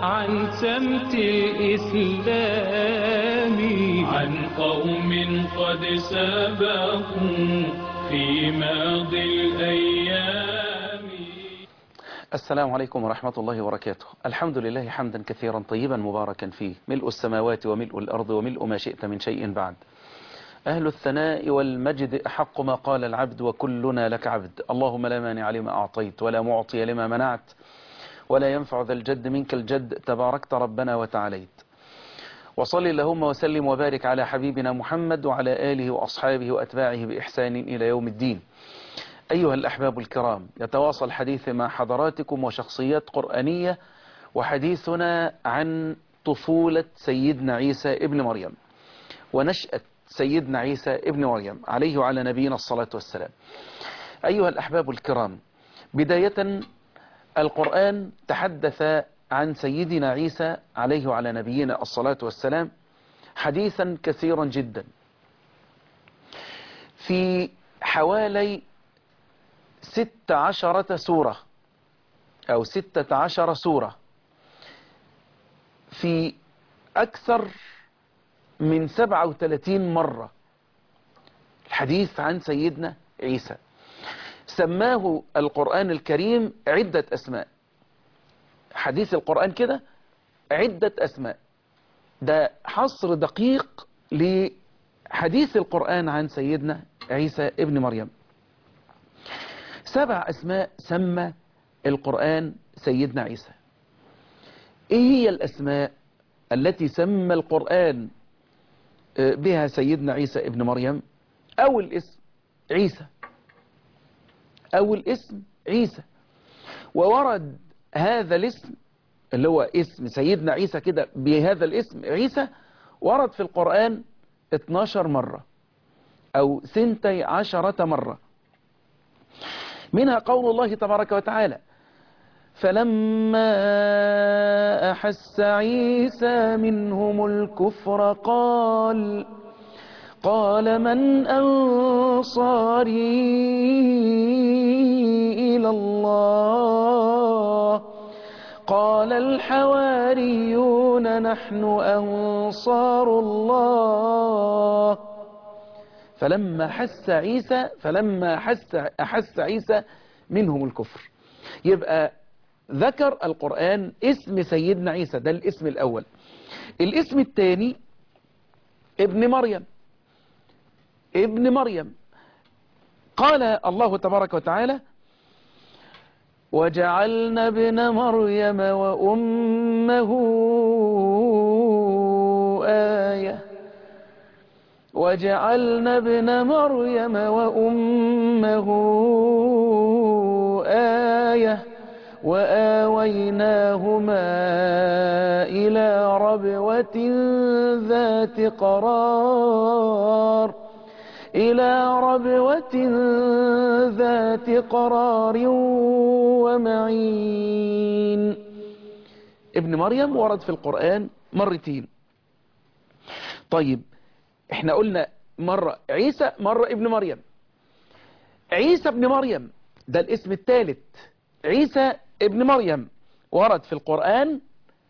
عن سمت الإسلام عن قوم قد سبقوا في ماضي الأيام السلام عليكم ورحمة الله وبركاته الحمد لله حمدا كثيرا طيبا مباركا فيه ملء السماوات وملء الأرض وملء ما شئت من شيء بعد أهل الثناء والمجد أحق ما قال العبد وكلنا لك عبد اللهم لا مانع لما أعطيت ولا معطي لما منعت ولا ينفع ذا الجد منك الجد تباركت ربنا وتعاليت وصل اللهم وسلم وبارك على حبيبنا محمد وعلى آله وأصحابه وأتباعه بإحسان إلى يوم الدين أيها الأحباب الكرام يتواصل حديث مع حضراتكم وشخصيات قرآنية وحديثنا عن طفولة سيدنا عيسى ابن مريم ونشأة سيدنا عيسى ابن مريم عليه وعلى نبينا الصلاة والسلام أيها الأحباب الكرام بداية القرآن تحدث عن سيدنا عيسى عليه وعلى نبينا الصلاة والسلام حديثا كثيرا جدا في حوالي ست عشرة سورة أو ستة عشر سورة في أكثر من سبعة وثلاثين مرة الحديث عن سيدنا عيسى سماه القرآن الكريم عدة أسماء حديث القرآن كده عدة أسماء ده حصر دقيق لحديث القرآن عن سيدنا عيسى ابن مريم سبع أسماء سمى القرآن سيدنا عيسى إيه هي الأسماء التي سمى القرآن بها سيدنا عيسى ابن مريم أول اسم عيسى أول اسم عيسى وورد هذا الاسم اللي هو اسم سيدنا عيسى كده بهذا الاسم عيسى ورد في القرآن 12 مرة أو سنتي عشرة مرة منها قول الله تبارك وتعالى فلما أحس عيسى منهم الكفر قال قال من أنصاري إلى الله قال الحواريون نحن أنصار الله فلما حس عيسى فلما حس أحس عيسى منهم الكفر يبقى ذكر القرآن اسم سيدنا عيسى ده الاسم الأول الاسم الثاني ابن مريم ابن مريم قال الله تبارك وتعالى وجعلنا ابن مريم وأمه آية وجعلنا ابن مريم وأمه آية وآويناهما إلى ربوة ذات قرار إلى ربوة ذات قرار ومعين ابن مريم ورد في القرآن مرتين طيب احنا قلنا مرة عيسى مرة ابن مريم عيسى ابن مريم ده الاسم الثالث عيسى ابن مريم ورد في القرآن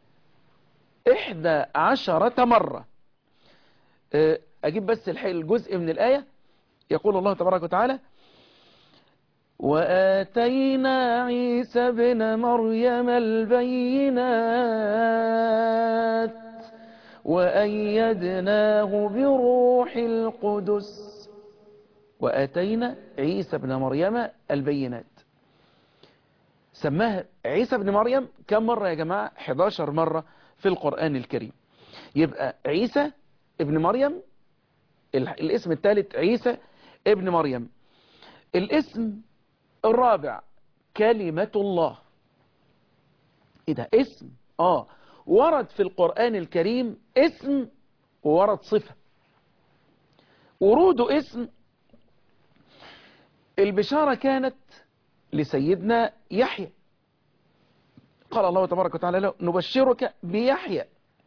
إحدى عشرة مرة أجيب بس الجزء من الآية يقول الله تبارك وتعالى وآتينا عيسى ابن مريم البينات وأيدناه بروح القدس وآتينا عيسى ابن مريم البينات سماها عيسى ابن مريم كم مرة يا جماعة 11 مرة في القرآن الكريم يبقى عيسى ابن مريم الاسم الثالث عيسى ابن مريم الاسم الرابع كلمة الله ايه ده اسم اه ورد في القرآن الكريم اسم وورد صفة ورود اسم البشارة كانت لسيدنا يحيى قال الله تبارك وتعالى له نبشرك بيحيى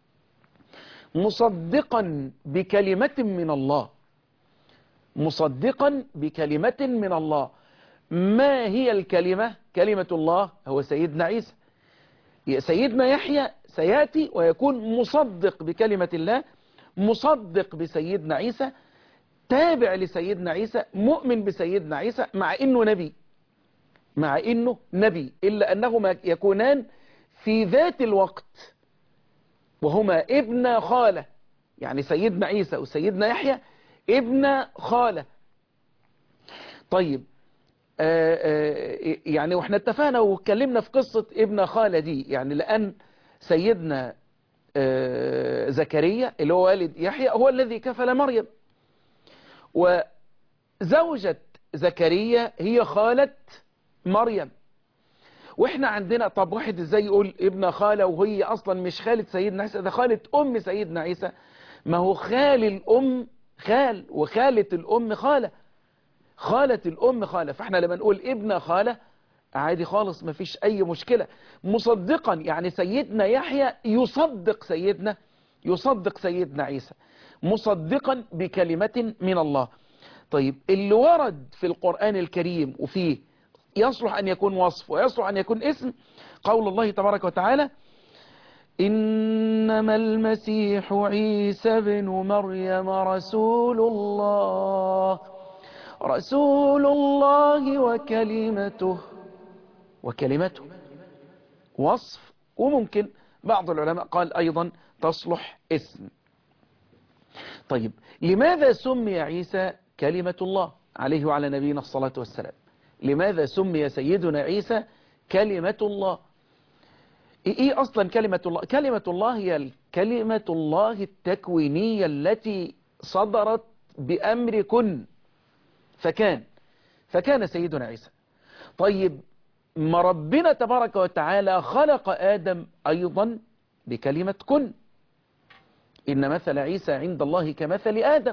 مصدقا بكلمة من الله مصدقا بكلمة من الله ما هي الكلمة كلمة الله هو سيدنا عيسى سيدنا يحيى سيأتي ويكون مصدق بكلمة الله مصدق بسيدنا عيسى تابع لسيدنا عيسى مؤمن بسيدنا عيسى مع انه نبي مع انه نبي الا انهما يكونان في ذات الوقت وهما ابن خالة يعني سيدنا عيسى وسيدنا يحيى ابن خالة طيب آآ آآ يعني واحنا اتفقنا واتكلمنا في قصة ابن خالة دي يعني لأن سيدنا زكريا اللي هو والد يحيى هو الذي كفل مريم وزوجة زكريا هي خالة مريم واحنا عندنا طب واحد ازاي يقول ابن خالة وهي اصلا مش خالة سيدنا عيسى ده خالة ام سيدنا عيسى ما هو خال الام خال وخالة الام خالة خالة الام خالة فاحنا لما نقول ابن خالة عادي خالص ما فيش اي مشكلة مصدقا يعني سيدنا يحيى يصدق سيدنا يصدق سيدنا عيسى مصدقا بكلمة من الله طيب اللي ورد في القرآن الكريم وفيه يصلح أن يكون وصف ويصلح أن يكون اسم قول الله تبارك وتعالى إنما المسيح عيسى بن مريم رسول الله رسول الله وكلمته وكلمته وصف وممكن بعض العلماء قال أيضا تصلح اسم طيب لماذا سمي عيسى كلمة الله عليه وعلى نبينا الصلاة والسلام لماذا سمي سيدنا عيسى كلمة الله ايه اصلا كلمة الله كلمة الله هي كلمة الله التكوينية التي صدرت بأمر كن فكان فكان سيدنا عيسى طيب ما ربنا تبارك وتعالى خلق آدم أيضا بكلمة كن إن مثل عيسى عند الله كمثل آدم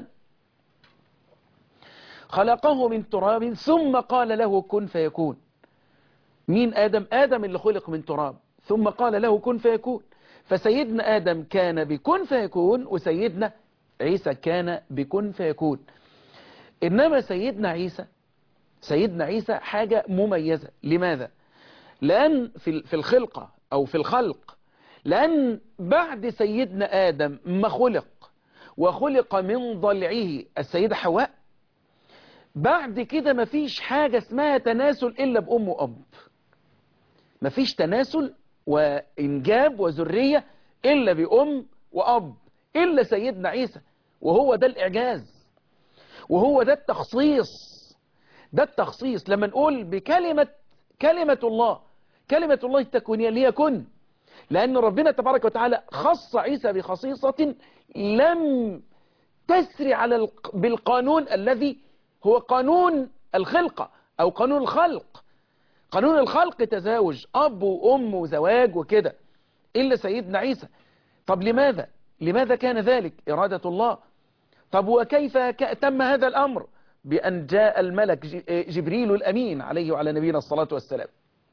خلقه من تراب ثم قال له كن فيكون مين آدم آدم اللي خلق من تراب ثم قال له كن فيكون فسيدنا آدم كان بكن فيكون وسيدنا عيسى كان بكن فيكون إنما سيدنا عيسى سيدنا عيسى حاجة مميزة لماذا لأن في الخلقة أو في الخلق لأن بعد سيدنا آدم ما خلق وخلق من ضلعه السيدة حواء بعد كده مفيش حاجة اسمها تناسل إلا بأم وأب مفيش تناسل وإنجاب وذرية إلا بأم وأب إلا سيدنا عيسى وهو ده الإعجاز وهو ده التخصيص ده التخصيص لما نقول بكلمة كلمة الله كلمة الله التكوينية اللي هي كن لأن ربنا تبارك وتعالى خص عيسى بخصيصة لم تسري على بالقانون الذي هو قانون الخلقة أو قانون الخلق قانون الخلق تزاوج أب وأم وزواج وكده إلا سيدنا عيسى طب لماذا لماذا كان ذلك إرادة الله طب وكيف تم هذا الأمر بأن جاء الملك جبريل الأمين عليه وعلى نبينا الصلاة والسلام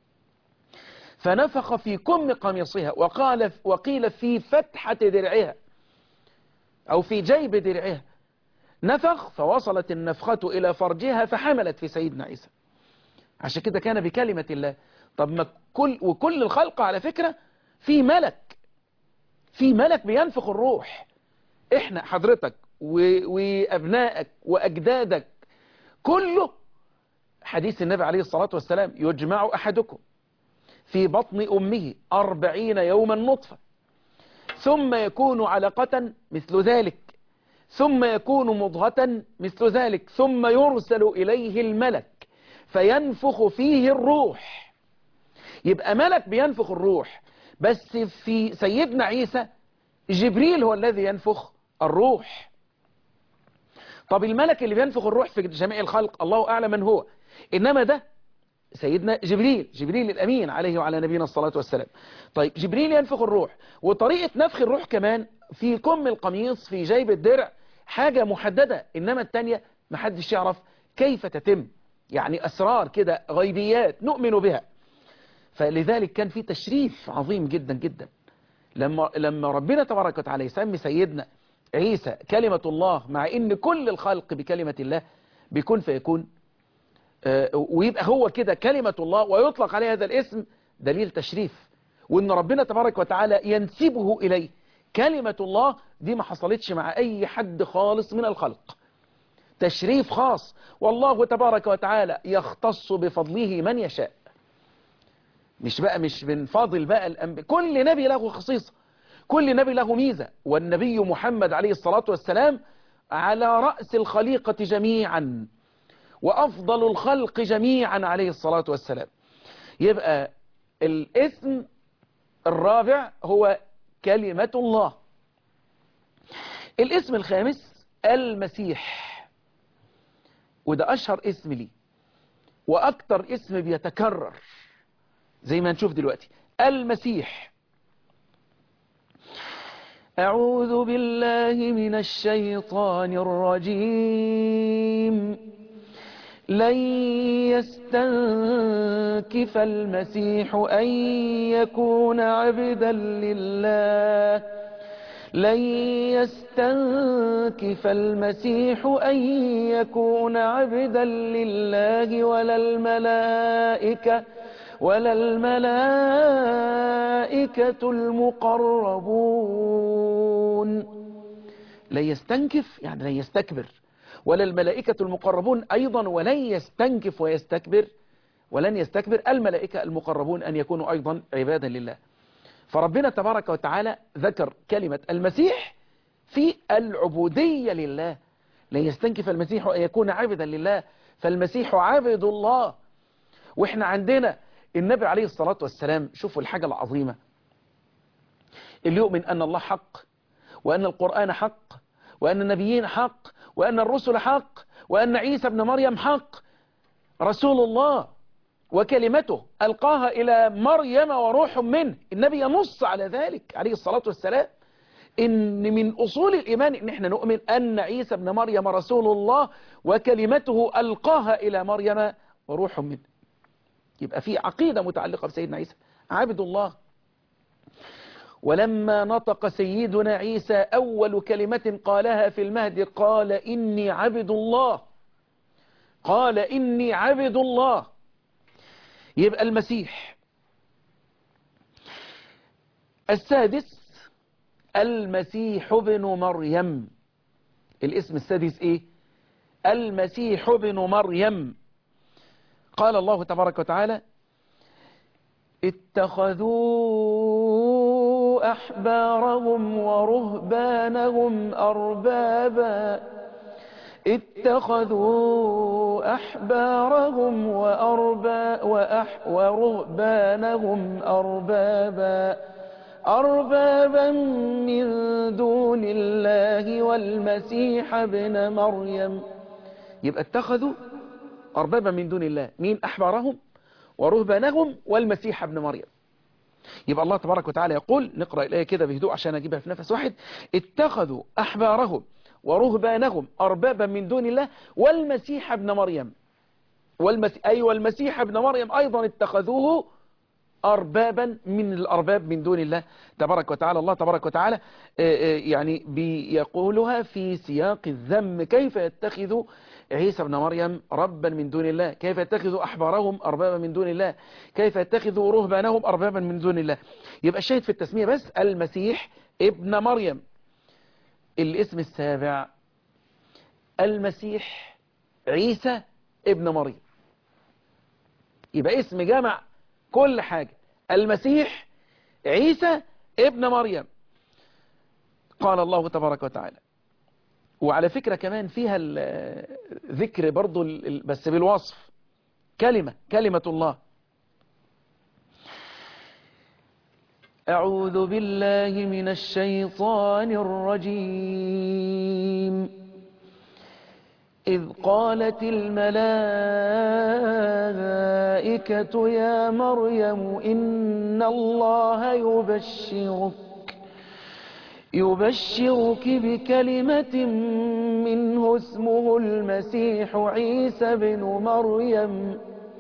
فنفخ في كم قميصها وقال وقيل في فتحة درعها أو في جيب درعها نفخ فوصلت النفخة إلى فرجها فحملت في سيدنا عيسى عشان كده كان بكلمة الله طب ما كل وكل الخلق على فكرة في ملك في ملك بينفخ الروح احنا حضرتك وابنائك واجدادك كله حديث النبي عليه الصلاة والسلام يجمع احدكم في بطن امه اربعين يوما نطفة ثم يكون علقة مثل ذلك ثم يكون مضغة مثل ذلك ثم يرسل إليه الملك فينفخ فيه الروح يبقى ملك بينفخ الروح بس في سيدنا عيسى جبريل هو الذي ينفخ الروح طب الملك اللي بينفخ الروح في جميع الخلق الله أعلم من هو إنما ده سيدنا جبريل جبريل الأمين عليه وعلى نبينا الصلاة والسلام طيب جبريل ينفخ الروح وطريقة نفخ الروح كمان في كم القميص في جيب الدرع حاجة محددة إنما التانية محدش يعرف كيف تتم يعني أسرار كده غيبيات نؤمن بها فلذلك كان في تشريف عظيم جدا جدا لما لما ربنا تبارك وتعالى يسمي سيدنا عيسى كلمة الله مع ان كل الخلق بكلمة الله بيكون فيكون ويبقى هو كده كلمة الله ويطلق عليه هذا الاسم دليل تشريف وان ربنا تبارك وتعالى ينسبه اليه كلمة الله دي ما حصلتش مع اي حد خالص من الخلق تشريف خاص والله تبارك وتعالى يختص بفضله من يشاء مش بقى مش من فاضل بقى الأنبياء كل نبي له خصيصة كل نبي له ميزة والنبي محمد عليه الصلاة والسلام على رأس الخليقة جميعا وأفضل الخلق جميعا عليه الصلاة والسلام يبقى الاسم الرابع هو كلمة الله الاسم الخامس المسيح وده أشهر اسم لي وأكتر اسم بيتكرر زي ما نشوف دلوقتي المسيح أعوذ بالله من الشيطان الرجيم لن يستنكف المسيح أن يكون عبدا لله لن يستنكف المسيح أن يكون عبدا لله ولا الملائكة ولا الملائكة المقربون لن يستنكف يعني لن يستكبر ولا الملائكة المقربون أيضا ولن يستنكف ويستكبر ولن يستكبر الملائكة المقربون أن يكونوا أيضا عبادا لله فربنا تبارك وتعالى ذكر كلمة المسيح في العبودية لله لن يستنكف المسيح أن يكون عبدا لله فالمسيح عبد الله وإحنا عندنا النبي عليه الصلاة والسلام شوفوا الحاجة العظيمة اللي يؤمن أن الله حق وأن القرآن حق وأن النبيين حق وأن الرسل حق وأن عيسى ابن مريم حق رسول الله وكلمته ألقاها إلى مريم وروح منه النبي ينص على ذلك عليه الصلاة والسلام إن من أصول الإيمان إن احنا نؤمن أن عيسى ابن مريم رسول الله وكلمته ألقاها إلى مريم وروح منه يبقى في عقيدة متعلقة بسيدنا عيسى عبد الله ولما نطق سيدنا عيسى أول كلمة قالها في المهد قال إني عبد الله قال إني عبد الله يبقى المسيح السادس المسيح ابن مريم الاسم السادس ايه المسيح ابن مريم قال الله تبارك وتعالى اتخذوا أحبارهم ورهبانهم أربابا اتخذوا أحبارهم وأربا وأح ورهبانهم أربابا أربابا من دون الله والمسيح ابن مريم يبقى اتخذوا أربابا من دون الله مين أحبارهم ورهبانهم والمسيح ابن مريم يبقى الله تبارك وتعالى يقول نقرأ الآية كده بهدوء عشان أجيبها في نفس واحد اتخذوا أحبارهم ورهبانهم أربابا من دون الله والمسيح ابن مريم والمسيح أي والمسيح ابن مريم أيضا اتخذوه أربابا من الأرباب من دون الله تبارك وتعالى الله تبارك وتعالى يعني بيقولها في سياق الذم كيف يتخذ عيسى ابن مريم ربا من دون الله كيف يتخذ أحبارهم أربابا من دون الله كيف يتخذ رهبانهم أربابا من دون الله يبقى الشاهد في التسمية بس المسيح ابن مريم الاسم السابع المسيح عيسى ابن مريم يبقى اسم جمع كل حاجة المسيح عيسى ابن مريم قال الله تبارك وتعالى وعلى فكرة كمان فيها ذكر برضو بس بالوصف كلمة كلمة الله أعوذ بالله من الشيطان الرجيم إذ قالت الملائكة يا مريم إن الله يبشرك يبشرك بكلمة منه اسمه المسيح عيسى بن مريم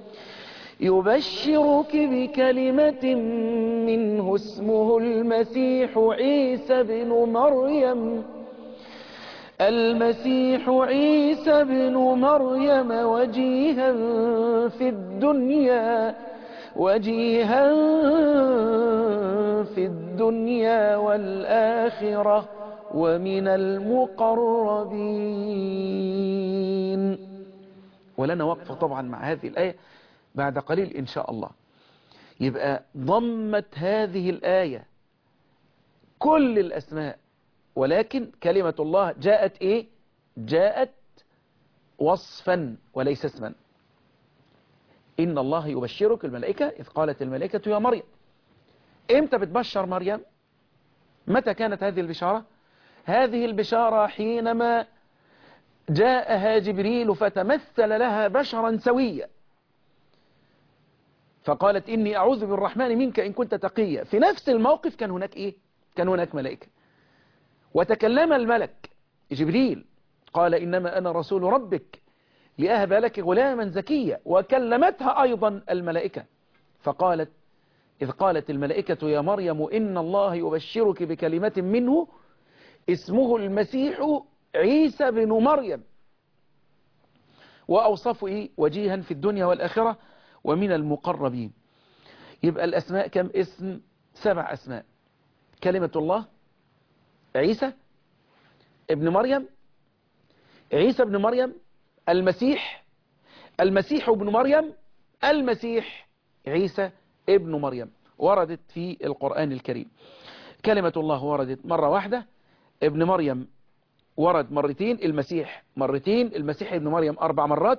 يبشرك بكلمة منه اسمه المسيح عيسى بن مريم المسيح عيسى بن مريم وجيها في الدنيا وجيها في الدنيا والآخرة ومن المقربين ولنا وقفة طبعا مع هذه الآية بعد قليل إن شاء الله يبقى ضمت هذه الآية كل الأسماء ولكن كلمة الله جاءت إيه جاءت وصفا وليس اسما إن الله يبشرك الملائكة إذ قالت الملائكة يا مريم إمتى بتبشر مريم متى كانت هذه البشارة هذه البشارة حينما جاءها جبريل فتمثل لها بشرا سويا فقالت إني أعوذ بالرحمن منك إن كنت تقيا في نفس الموقف كان هناك إيه كان هناك ملائكة وتكلم الملك جبريل قال إنما أنا رسول ربك لأهب لك غلاما زكيا وكلمتها أيضا الملائكة فقالت إذ قالت الملائكة يا مريم إن الله يبشرك بكلمة منه اسمه المسيح عيسى بن مريم وأوصفه إيه وجيها في الدنيا والآخرة ومن المقربين يبقى الأسماء كم اسم سبع أسماء كلمة الله عيسى ابن مريم عيسى ابن مريم المسيح المسيح ابن مريم المسيح عيسى ابن مريم وردت في القرآن الكريم كلمة الله وردت مرة واحدة ابن مريم ورد مرتين المسيح مرتين المسيح ابن مريم أربع مرات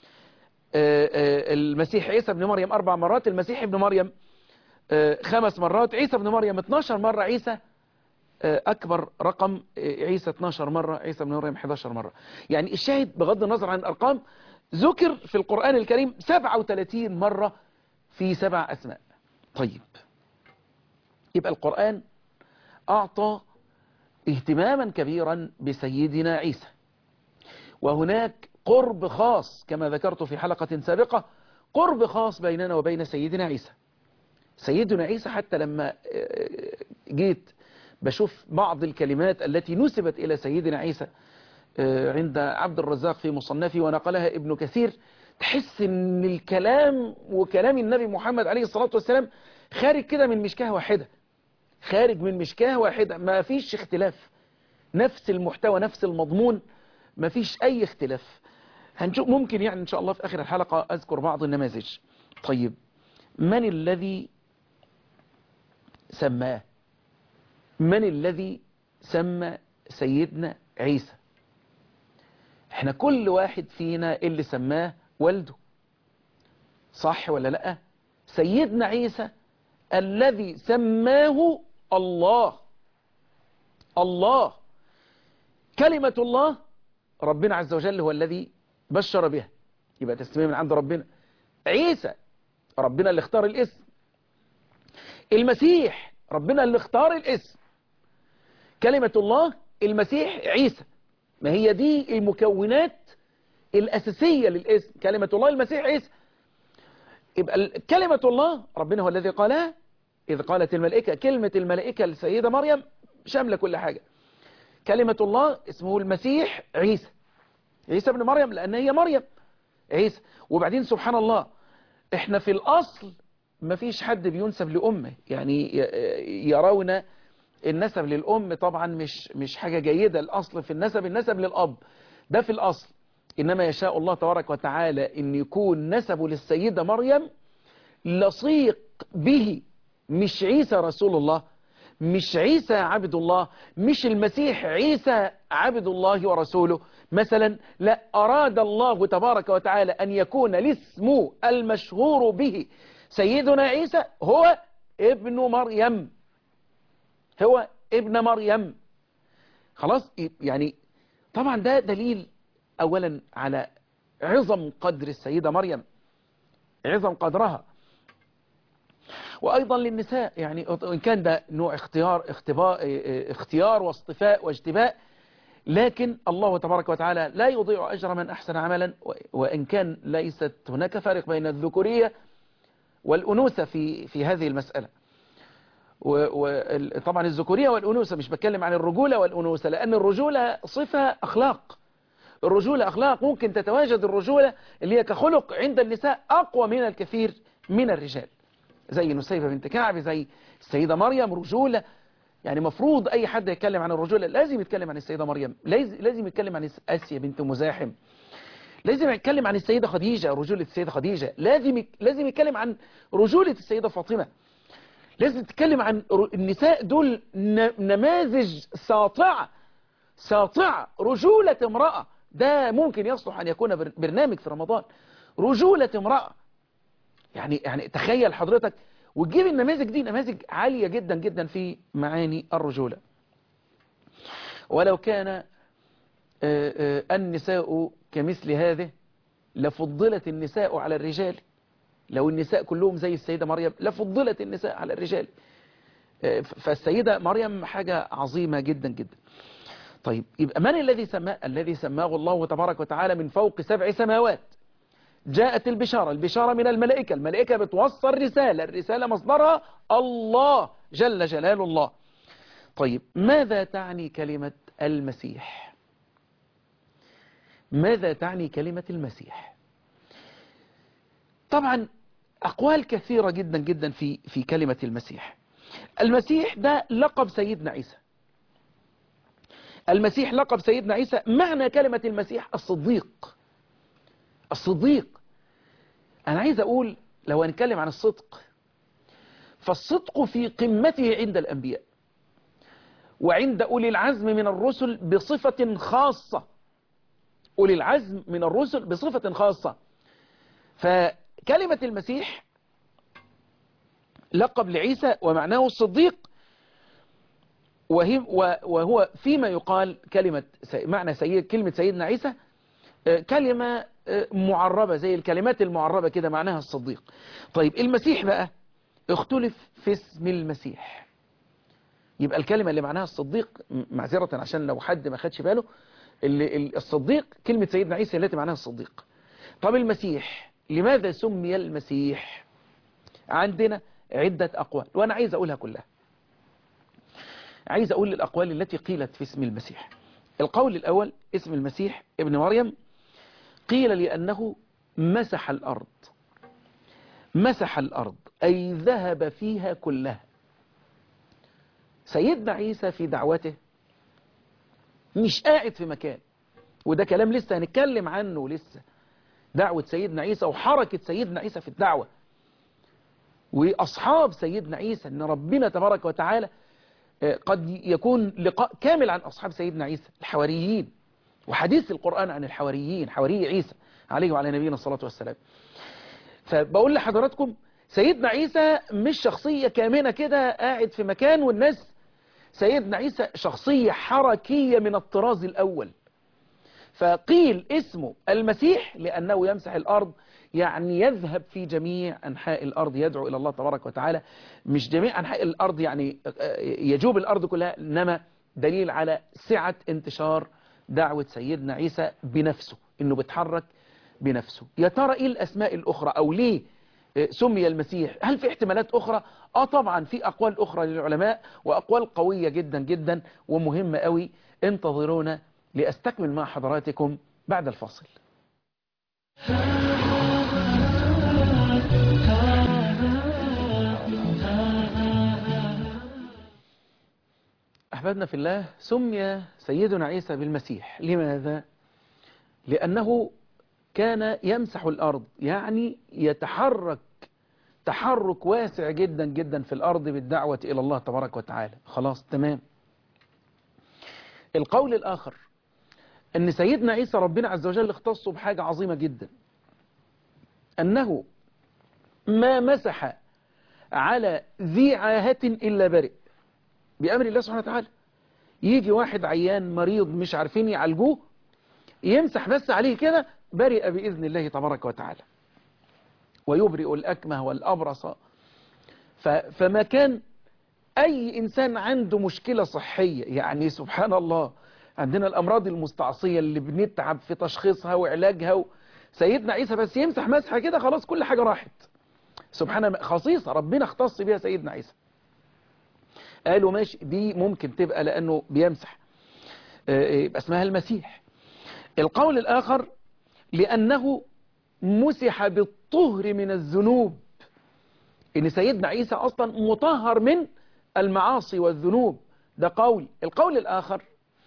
المسيح عيسى ابن مريم أربع مرات المسيح ابن مريم خمس مرات عيسى ابن مريم 12 مرة عيسى أكبر رقم عيسى 12 مرة عيسى ابن مريم 11 مرة يعني الشاهد بغض النظر عن الأرقام ذكر في القرآن الكريم 37 مرة في سبع أسماء طيب يبقى القرآن أعطى اهتماما كبيرا بسيدنا عيسى وهناك قرب خاص كما ذكرت في حلقة سابقة قرب خاص بيننا وبين سيدنا عيسى سيدنا عيسى حتى لما جيت بشوف بعض الكلمات التي نسبت إلى سيدنا عيسى عند عبد الرزاق في مصنفه ونقلها ابن كثير تحس ان الكلام وكلام النبي محمد عليه الصلاة والسلام خارج كده من مشكاه واحدة خارج من مشكاه واحدة ما فيش اختلاف نفس المحتوى نفس المضمون ما فيش اي اختلاف هنشوف ممكن يعني ان شاء الله في اخر الحلقة اذكر بعض النماذج طيب من الذي سماه من الذي سمى سيدنا عيسى احنا كل واحد فينا اللي سماه والده صح ولا لا سيدنا عيسى الذي سماه الله الله كلمة الله ربنا عز وجل هو الذي بشر بها يبقى تسمية من عند ربنا عيسى ربنا اللي اختار الاسم المسيح ربنا اللي اختار الاسم كلمة الله المسيح عيسى ما هي دي المكونات الأساسية للاسم كلمة الله المسيح عيسى يبقى كلمة الله ربنا هو الذي قالها إذ قالت الملائكة كلمة الملائكة لسيدة مريم شاملة كل حاجة كلمة الله اسمه المسيح عيسى عيسى ابن مريم لأن هي مريم عيسى وبعدين سبحان الله احنا في الأصل ما فيش حد بينسب لأمه يعني يرون النسب للأم طبعا مش مش حاجة جيدة الأصل في النسب النسب للأب ده في الأصل إنما يشاء الله تبارك وتعالى أن يكون نسبه للسيدة مريم لصيق به مش عيسى رسول الله مش عيسى عبد الله مش المسيح عيسى عبد الله ورسوله مثلا لا أراد الله تبارك وتعالى أن يكون الاسم المشهور به سيدنا عيسى هو ابن مريم هو ابن مريم خلاص يعني طبعا ده دليل اولا على عظم قدر السيدة مريم عظم قدرها وايضا للنساء يعني ان كان ده نوع اختيار اختباء اختيار واصطفاء واجتباء لكن الله تبارك وتعالى لا يضيع اجر من احسن عملا وان كان ليست هناك فرق بين الذكورية والانوثة في في هذه المسألة وطبعا الذكورية والأنوثة مش بتكلم عن الرجولة والأنوثة لأن الرجولة صفة أخلاق الرجولة أخلاق ممكن تتواجد الرجولة اللي هي كخلق عند النساء أقوى من الكثير من الرجال زي نسيبة بنت كعب زي السيدة مريم رجولة يعني مفروض أي حد يتكلم عن الرجولة لازم يتكلم عن السيدة مريم لازم لازم يتكلم عن آسيا بنت مزاحم لازم يتكلم عن السيدة خديجة رجولة السيدة خديجة لازم لازم يتكلم عن رجولة السيدة فاطمة لازم تتكلم عن النساء دول نماذج ساطعة ساطعة رجولة امرأة ده ممكن يصلح أن يكون برنامج في رمضان رجولة امرأة يعني يعني تخيل حضرتك وتجيب النماذج دي نماذج عالية جدا جدا في معاني الرجولة ولو كان النساء كمثل هذه لفضلت النساء على الرجال لو النساء كلهم زي السيدة مريم لفضلت النساء على الرجال فالسيدة مريم حاجة عظيمة جدا جدا طيب يبقى من الذي سماه الذي سماه الله تبارك وتعالى من فوق سبع سماوات جاءت البشارة البشارة من الملائكة الملائكة بتوصل رسالة الرسالة مصدرها الله جل جلال الله طيب ماذا تعني كلمة المسيح ماذا تعني كلمة المسيح طبعا أقوال كثيرة جدا جدا في في كلمة المسيح المسيح ده لقب سيدنا عيسى المسيح لقب سيدنا عيسى معنى كلمة المسيح الصديق الصديق أنا عايز أقول لو هنتكلم عن الصدق فالصدق في قمته عند الأنبياء وعند أولي العزم من الرسل بصفة خاصة أولي العزم من الرسل بصفة خاصة فكلمة المسيح لقب لعيسى ومعناه الصديق وهو فيما يقال كلمة معنى سيد كلمة سيدنا عيسى كلمة معربة زي الكلمات المعربة كده معناها الصديق طيب المسيح بقى اختلف في اسم المسيح يبقى الكلمة اللي معناها الصديق معذرة عشان لو حد ما خدش باله الصديق كلمة سيدنا عيسى التي معناها الصديق طب المسيح لماذا سمي المسيح عندنا عدة أقوال وأنا عايز أقولها كلها عايز أقول الأقوال التي قيلت في اسم المسيح القول الأول اسم المسيح ابن مريم قيل لأنه مسح الأرض مسح الأرض أي ذهب فيها كلها سيدنا عيسى في دعوته مش قاعد في مكان وده كلام لسه هنتكلم عنه لسه دعوة سيدنا عيسى وحركة سيدنا عيسى في الدعوة وأصحاب سيدنا عيسى أن ربنا تبارك وتعالى قد يكون لقاء كامل عن أصحاب سيدنا عيسى الحواريين وحديث القرآن عن الحواريين حواري عيسى عليه وعلى نبينا الصلاة والسلام فبقول لحضراتكم سيدنا عيسى مش شخصية كامنة كده قاعد في مكان والناس سيدنا عيسى شخصية حركية من الطراز الأول فقيل اسمه المسيح لأنه يمسح الأرض يعني يذهب في جميع أنحاء الأرض يدعو إلى الله تبارك وتعالى مش جميع أنحاء الأرض يعني يجوب الأرض كلها إنما دليل على سعة انتشار دعوة سيدنا عيسى بنفسه إنه بيتحرك بنفسه يا ترى إيه الأسماء الأخرى أو ليه سمي المسيح هل في احتمالات أخرى آه طبعا في أقوال أخرى للعلماء وأقوال قوية جدا جدا ومهمة قوي انتظرونا لأستكمل مع حضراتكم بعد الفاصل أحبابنا في الله سمي سيدنا عيسى بالمسيح لماذا؟ لأنه كان يمسح الأرض يعني يتحرك تحرك واسع جدا جدا في الأرض بالدعوة إلى الله تبارك وتعالى خلاص تمام القول الآخر أن سيدنا عيسى ربنا عز وجل اختصه بحاجة عظيمة جدا أنه ما مسح على ذي عاهة إلا برئ بأمر الله سبحانه وتعالى يجي واحد عيان مريض مش عارفين يعالجوه يمسح بس عليه كده برئ بإذن الله تبارك وتعالى ويبرئ الأكمه والأبرص فما كان أي إنسان عنده مشكلة صحية يعني سبحان الله عندنا الأمراض المستعصية اللي بنتعب في تشخيصها وعلاجها و... سيدنا عيسى بس يمسح مسحة كده خلاص كل حاجة راحت سبحان خصيصة ربنا اختص بها سيدنا عيسى قالوا ماشي دي ممكن تبقى لأنه بيمسح يبقى اسمها المسيح القول الآخر لأنه مسح بالطهر من الذنوب ان سيدنا عيسى اصلا مطهر من المعاصي والذنوب ده قول القول الاخر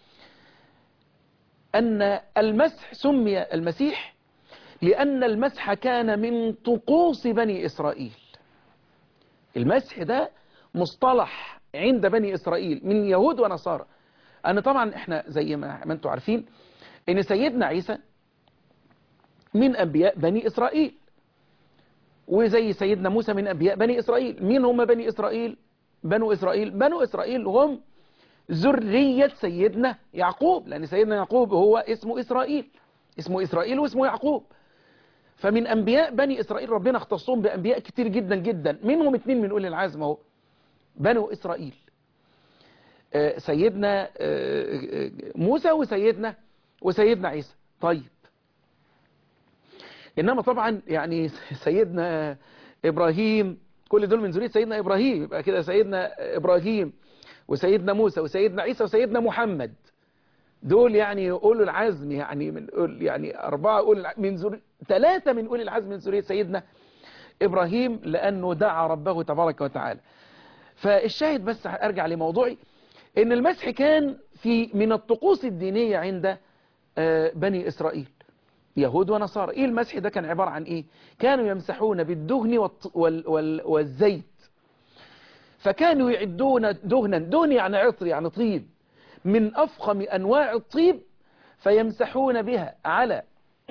ان المسح سمي المسيح لان المسح كان من طقوس بني اسرائيل المسح ده مصطلح عند بني اسرائيل من يهود ونصارى أن طبعا احنا زي ما ما انتم عارفين ان سيدنا عيسى من أنبياء بني إسرائيل وزي سيدنا موسى من أنبياء بني إسرائيل مين هم بني إسرائيل بنو إسرائيل بنو إسرائيل هم ذرية سيدنا يعقوب لأن سيدنا يعقوب هو اسمه إسرائيل اسمه إسرائيل واسمه يعقوب فمن أنبياء بني إسرائيل ربنا اختصهم بأنبياء كتير جدا جدا منهم اتنين من أولي العزم اهو بنو إسرائيل سيدنا موسى وسيدنا وسيدنا عيسى طيب إنما طبعا يعني سيدنا إبراهيم كل دول من ذرية سيدنا إبراهيم يبقى كده سيدنا إبراهيم وسيدنا موسى وسيدنا عيسى وسيدنا محمد دول يعني أولو العزم يعني من يعني أربعة أولي من ذرية ثلاثة من أولي العزم من ذرية سيدنا إبراهيم لأنه دعا ربه تبارك وتعالى فالشاهد بس أرجع لموضوعي ان المسح كان في من الطقوس الدينية عند بني إسرائيل يهود ونصارى ايه المسح ده كان عبارة عن ايه كانوا يمسحون بالدهن وال وال والزيت فكانوا يعدون دهنا دهن يعني عطر يعني طيب من أفخم أنواع الطيب فيمسحون بها على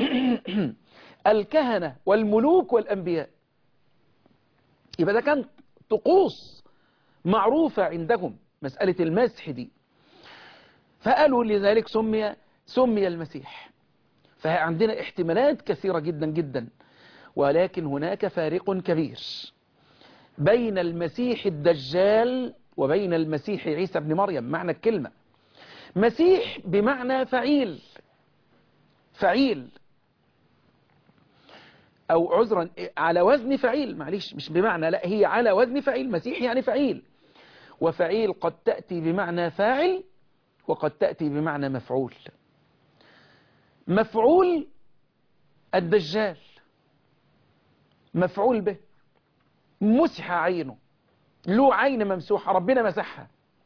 الكهنة والملوك والأنبياء يبقى ده كان طقوس معروفة عندهم مسألة المسح دي فقالوا لذلك سمي سمي المسيح فعندنا احتمالات كثيرة جدا جدا ولكن هناك فارق كبير بين المسيح الدجال وبين المسيح عيسى بن مريم معنى الكلمة مسيح بمعنى فعيل فعيل أو عذرا على وزن فعيل معلش مش بمعنى لا هي على وزن فعيل مسيح يعني فعيل وفعيل قد تأتي بمعنى فاعل وقد تأتي بمعنى مفعول مفعول الدجال مفعول به مسح عينه له عين ممسوحة ربنا مسحها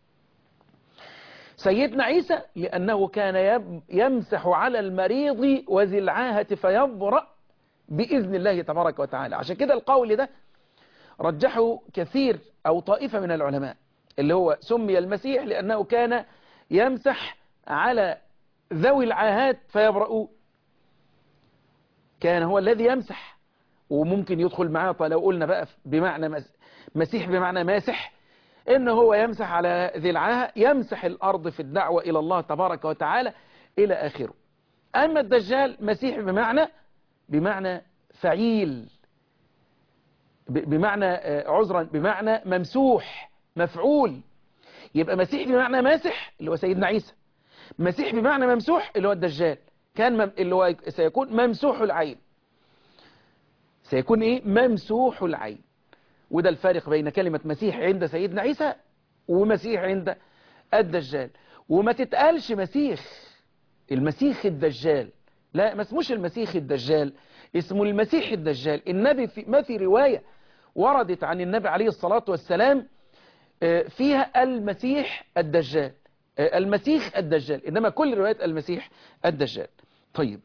سيدنا عيسى لأنه كان يمسح على المريض وذي العاهة فيبرأ بإذن الله تبارك وتعالى عشان كده القول ده رجحه كثير أو طائفة من العلماء اللي هو سمي المسيح لأنه كان يمسح على ذوي العاهات فيبرؤون كان هو الذي يمسح وممكن يدخل معاه لو قلنا بقى بمعنى مسيح بمعنى ماسح إن هو يمسح على ذي العاهة يمسح الأرض في الدعوة إلى الله تبارك وتعالى إلى آخره أما الدجال مسيح بمعنى بمعنى فعيل بمعنى عذرا بمعنى ممسوح مفعول يبقى مسيح بمعنى ماسح اللي هو سيدنا عيسى مسيح بمعنى ممسوح اللي هو الدجال كان مم... اللي هو سيكون ممسوح العين سيكون ايه ممسوح العين وده الفارق بين كلمة مسيح عند سيدنا عيسى ومسيح عند الدجال وما تتقالش مسيح المسيح الدجال لا ما اسموش المسيح الدجال اسمه المسيح الدجال النبي في ما في رواية وردت عن النبي عليه الصلاة والسلام فيها المسيح الدجال المسيح الدجال إنما كل روايات المسيح الدجال طيب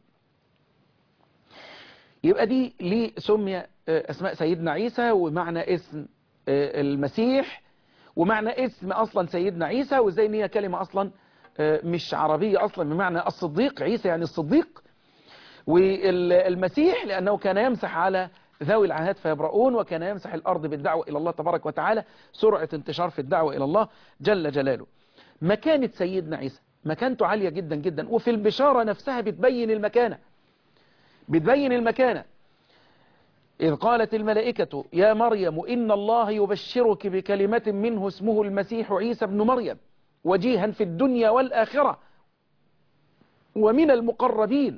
يبقى دي ليه سمي أسماء سيدنا عيسى ومعنى اسم المسيح ومعنى اسم أصلا سيدنا عيسى وزي ان هي كلمة أصلا مش عربية أصلا بمعنى الصديق عيسى يعني الصديق والمسيح لأنه كان يمسح على ذوي العهات فيبرؤون وكان يمسح الأرض بالدعوة إلى الله تبارك وتعالى سرعة انتشار في الدعوة إلى الله جل جلاله مكانة سيدنا عيسى مكانته عالية جدا جدا وفي البشارة نفسها بتبين المكانة بتبين المكانة إذ قالت الملائكة يا مريم إن الله يبشرك بكلمة منه اسمه المسيح عيسى بن مريم وجيها في الدنيا والآخرة ومن المقربين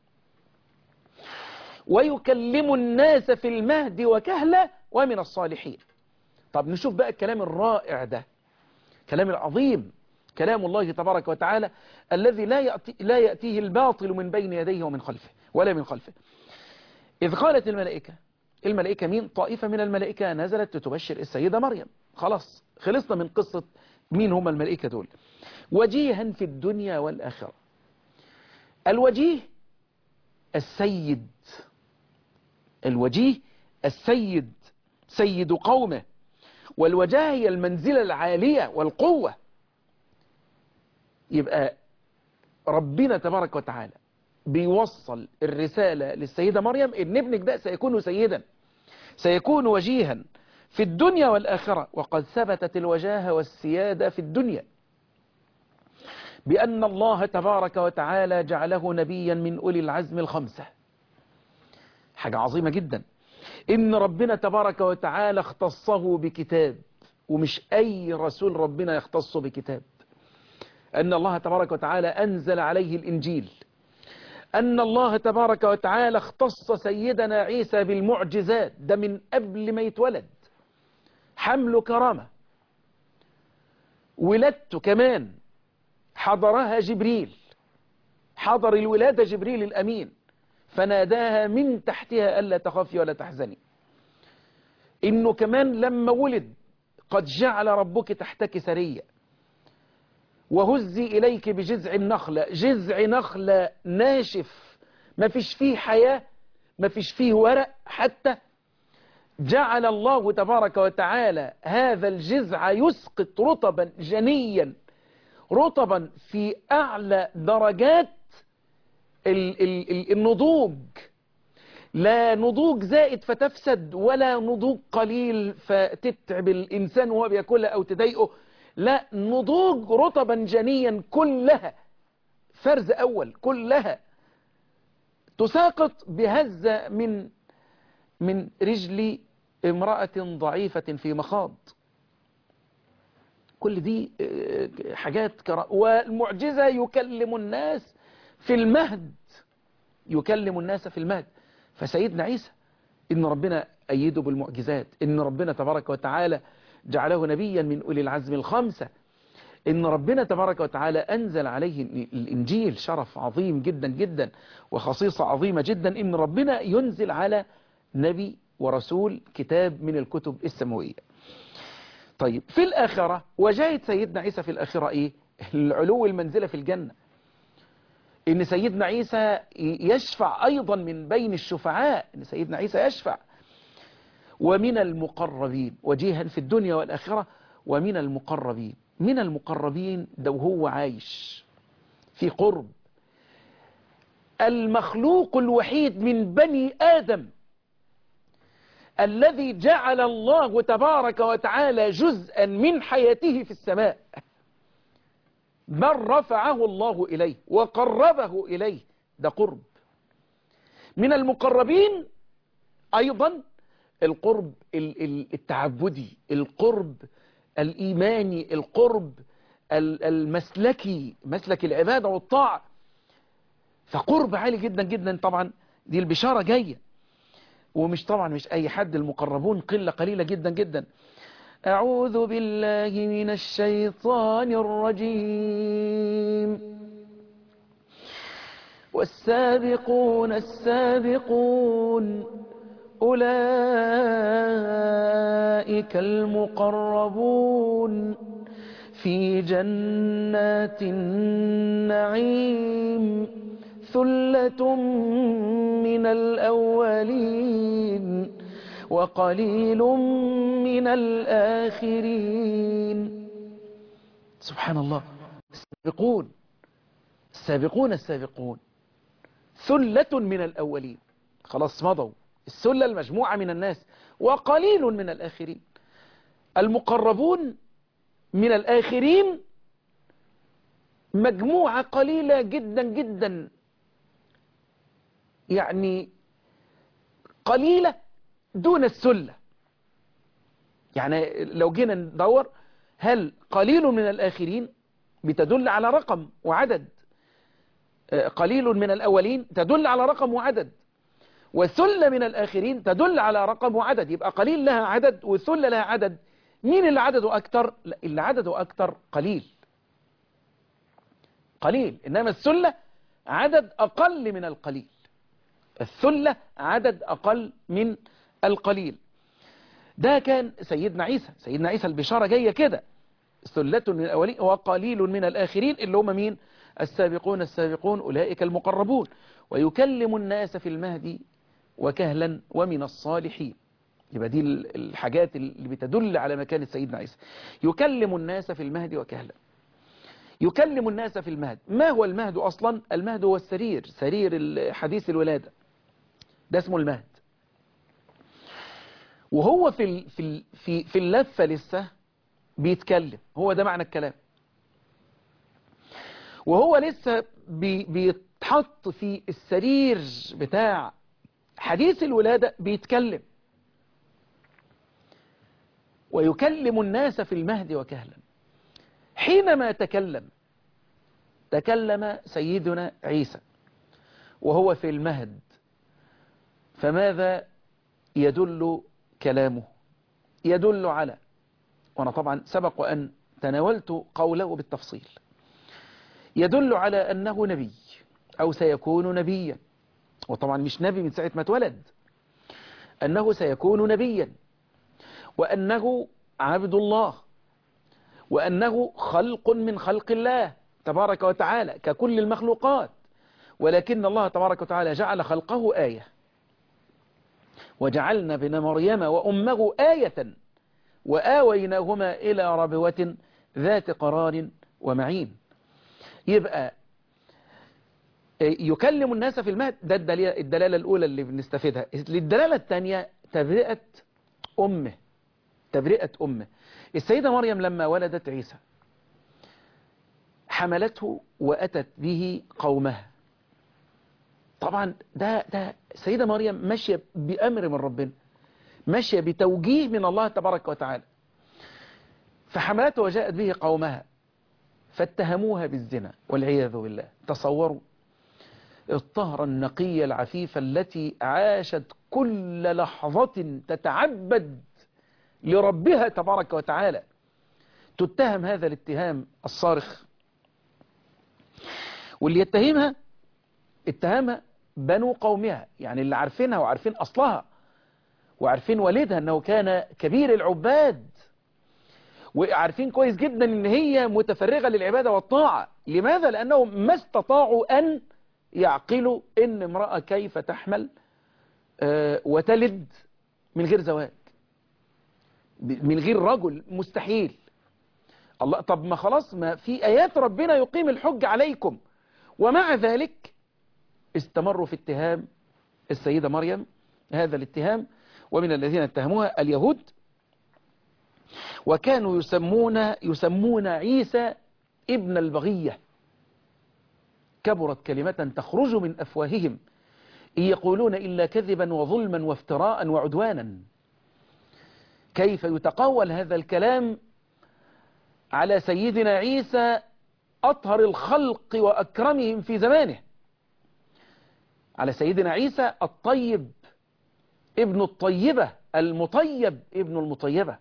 ويكلم الناس في المهد وكهلا ومن الصالحين طب نشوف بقى الكلام الرائع ده كلام العظيم كلام الله تبارك وتعالى الذي لا, يأتي لا يأتيه الباطل من بين يديه ومن خلفه ولا من خلفه إذ قالت الملائكة الملائكة مين طائفة من الملائكة نزلت لتبشر السيدة مريم خلاص خلصنا من قصة مين هم الملائكة دول وجيها في الدنيا والآخرة الوجيه السيد الوجيه السيد سيد قومه والوجاه هي المنزلة العالية والقوة يبقى ربنا تبارك وتعالى بيوصل الرسالة للسيدة مريم ان ابنك ده سيكون سيدا سيكون وجيها في الدنيا والآخرة وقد ثبتت الوجاهة والسيادة في الدنيا بأن الله تبارك وتعالى جعله نبيا من أولي العزم الخمسة حاجة عظيمة جدا إن ربنا تبارك وتعالى اختصه بكتاب ومش أي رسول ربنا يختصه بكتاب أن الله تبارك وتعالى أنزل عليه الإنجيل أن الله تبارك وتعالى اختص سيدنا عيسى بالمعجزات ده من قبل ما يتولد حمل كرامة ولادته كمان حضرها جبريل حضر الولادة جبريل الأمين فناداها من تحتها ألا تخافي ولا تحزني إنه كمان لما ولد قد جعل ربك تحتك سرية وهزي إليك بجذع النخلة جذع نخلة ناشف ما فيش فيه حياة ما فيش فيه ورق حتى جعل الله تبارك وتعالى هذا الجذع يسقط رطبا جنيا رطبا في أعلى درجات ال ال ال النضوج لا نضوج زائد فتفسد ولا نضوج قليل فتتعب الإنسان وهو بياكلها أو تضايقه لا نضوج رطبا جنيا كلها فرز أول كلها تساقط بهزة من من رجل امرأة ضعيفة في مخاض كل دي حاجات كرا والمعجزة يكلم الناس في المهد يكلم الناس في المهد فسيدنا عيسى إن ربنا أيده بالمعجزات إن ربنا تبارك وتعالى جعله نبيا من أولي العزم الخمسة إن ربنا تبارك وتعالى أنزل عليه الإنجيل شرف عظيم جدا جدا وخصيصة عظيمة جدا إن ربنا ينزل على نبي ورسول كتاب من الكتب السماوية طيب في الآخرة وجاهد سيدنا عيسى في الآخرة إيه العلو المنزلة في الجنة إن سيدنا عيسى يشفع أيضا من بين الشفعاء إن سيدنا عيسى يشفع ومن المقربين وجيها في الدنيا والآخرة ومن المقربين من المقربين ده وهو عايش في قرب المخلوق الوحيد من بني آدم الذي جعل الله تبارك وتعالى جزءا من حياته في السماء بل رفعه الله إليه وقربه إليه ده قرب من المقربين أيضا القرب التعبدي القرب الإيماني القرب المسلكي مسلك العبادة والطاعة فقرب عالي جدا جدا طبعا دي البشارة جاية ومش طبعا مش أي حد المقربون قلة قليلة جدا جدا أعوذ بالله من الشيطان الرجيم والسابقون السابقون أولئك المقربون في جنات النعيم ثلة من الأولين وقليل من الآخرين سبحان الله السابقون السابقون السابقون ثلة من الأولين خلاص مضوا السلة المجموعة من الناس وقليل من الآخرين المقربون من الآخرين مجموعة قليلة جدا جدا يعني قليلة دون السلة يعني لو جينا ندور هل قليل من الآخرين بتدل على رقم وعدد قليل من الأولين تدل على رقم وعدد وثلة من الآخرين تدل على رقم وعدد يبقى قليل لها عدد وثلة لها عدد مين اللي عدده أكتر اللي عدده أكتر قليل قليل إنما الثلة عدد أقل من القليل الثلة عدد أقل من القليل ده كان سيدنا عيسى سيدنا عيسى البشارة جاية كده ثلة من الأولين وقليل من الآخرين اللي هم مين السابقون السابقون أولئك المقربون ويكلم الناس في المهدي وكهلا ومن الصالحين يبقى دي الحاجات اللي بتدل على مكانة سيدنا عيسى يكلم الناس في المهد وكهلا يكلم الناس في المهد ما هو المهد أصلا المهد هو السرير سرير حديث الولادة ده اسمه المهد وهو في في في في اللفة لسه بيتكلم هو ده معنى الكلام وهو لسه بي بيتحط في السرير بتاع حديث الولادة بيتكلم ويكلم الناس في المهد وكهلا حينما تكلم تكلم سيدنا عيسى وهو في المهد فماذا يدل كلامه يدل على وانا طبعا سبق وان تناولت قوله بالتفصيل يدل على انه نبي او سيكون نبيا وطبعا مش نبي من ساعة ما اتولد انه سيكون نبيا وأنه عبد الله وأنه خلق من خلق الله تبارك وتعالى ككل المخلوقات ولكن الله تبارك وتعالى جعل خلقه آية وجعلنا بن مريم وأمه آية وآويناهما إلى ربوة ذات قرار ومعين يبقى يكلم الناس في المهد ده الدلالة الأولى اللي بنستفيدها الدلالة الثانية تبرئة أمه تبرئة أمه السيدة مريم لما ولدت عيسى حملته وأتت به قومها طبعا ده ده السيدة مريم ماشية بأمر من ربنا ماشية بتوجيه من الله تبارك وتعالى فحملته وجاءت به قومها فاتهموها بالزنا والعياذ بالله تصوروا الطهرة النقية العفيفة التي عاشت كل لحظة تتعبد لربها تبارك وتعالى تتهم هذا الاتهام الصارخ واللي يتهمها اتهمها بنو قومها يعني اللي عارفينها وعارفين أصلها وعارفين والدها أنه كان كبير العباد وعارفين كويس جدا ان هي متفرغة للعبادة والطاعة لماذا؟ لأنهم ما استطاعوا أن يعقلوا ان امرأة كيف تحمل وتلد من غير زواج من غير رجل مستحيل الله طب ما خلاص ما في آيات ربنا يقيم الحج عليكم ومع ذلك استمروا في اتهام السيدة مريم هذا الاتهام ومن الذين اتهموها اليهود وكانوا يسمون يسمون عيسى ابن البغية كبرت كلمة تخرج من أفواههم إن يقولون إلا كذبا وظلما وافتراء وعدوانا كيف يتقول هذا الكلام على سيدنا عيسى أطهر الخلق وأكرمهم في زمانه على سيدنا عيسى الطيب ابن الطيبة المطيب ابن المطيبة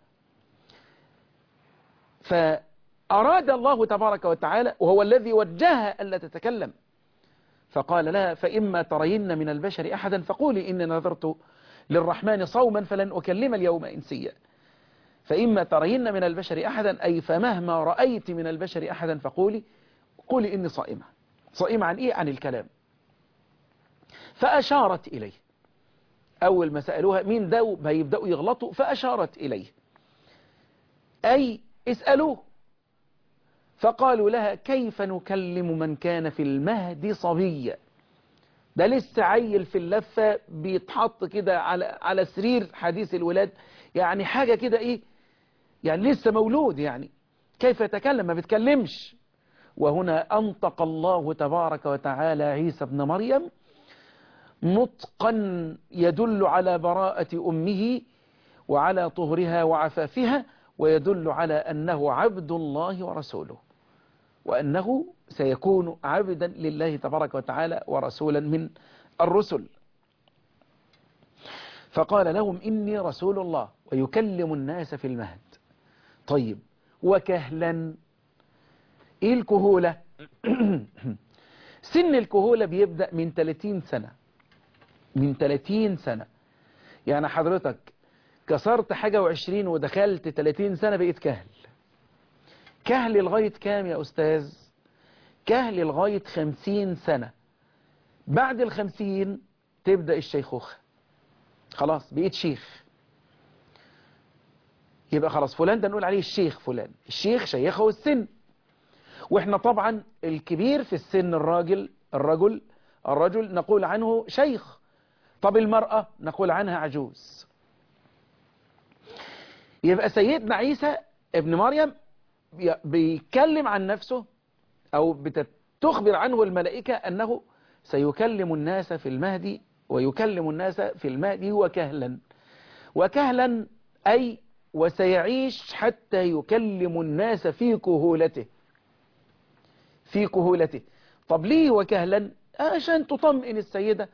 فأراد الله تبارك وتعالى وهو الذي وجهها ألا تتكلم فقال لها فإما ترين من البشر أحدا فقولي إني نذرت للرحمن صوما فلن أكلم اليوم إنسيا فإما ترين من البشر أحدا أي فمهما رأيت من البشر أحدا فقولي قولي إني صائمة صائمة عن إيه عن الكلام فأشارت إليه أول ما سألوها مين ده هيبدأوا يغلطوا فأشارت إليه أي اسألوه فقالوا لها كيف نكلم من كان في المهد صبيا ده لسه عيل في اللفة بيتحط كده على على سرير حديث الولاد يعني حاجة كده ايه يعني لسه مولود يعني كيف يتكلم ما بيتكلمش وهنا أنطق الله تبارك وتعالى عيسى ابن مريم نطقا يدل على براءة أمه وعلى طهرها وعفافها ويدل على أنه عبد الله ورسوله وأنه سيكون عبدا لله تبارك وتعالى ورسولا من الرسل فقال لهم إني رسول الله ويكلم الناس في المهد طيب وكهلا إيه الكهولة سن الكهولة بيبدأ من 30 سنة من 30 سنة يعني حضرتك كسرت حاجة وعشرين ودخلت 30 سنة بقيت كهل كهل لغاية كام يا أستاذ كهل لغاية خمسين سنة بعد الخمسين تبدأ الشيخوخة خلاص بقيت شيخ يبقى خلاص فلان ده نقول عليه الشيخ فلان الشيخ شيخه السن واحنا طبعا الكبير في السن الراجل الرجل الرجل نقول عنه شيخ طب المرأة نقول عنها عجوز يبقى سيدنا عيسى ابن مريم بيتكلم عن نفسه أو بتخبر عنه الملائكة أنه سيكلم الناس في المهدي ويكلم الناس في المهدي وكهلا وكهلا أي وسيعيش حتى يكلم الناس في كهولته في كهولته طب ليه وكهلا عشان تطمئن السيدة